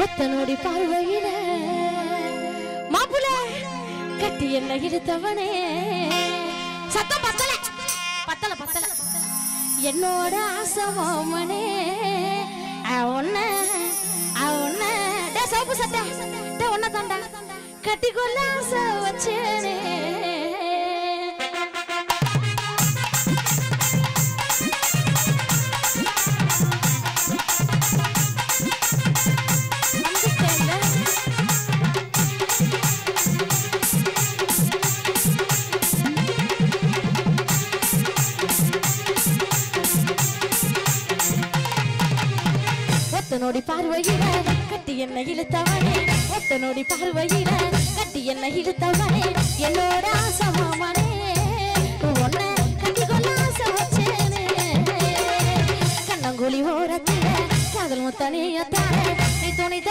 ஒத்த நோடி பார்வையில மாப்புல கட்டி என்ன இழுத்தவனே சத்தம் பத்தல பத்தல பத்தல என்னோட ஆசமாமனே ஒன்ன ஒன்ன டே சோப்பு சட்டை டே ஒன்ன தாண்டா கட்டிக்கொள்ள ஆசை வச்சேனே வந்துட்டேன்ல. ஒத்த நோடி பார்வையில கட்டி என்ன இழுத்தவனே ஒத்த நோடி பார்வையில கட்டி என்ன இழுத்தவனே என்னோட ஆசமாமனே உன்னை கட்டிக்கொள்ள ஆசை வச்சேனே கண்ணங்குழி ஓரத்தில காதல் முத்தனையத்தானே நீ துணி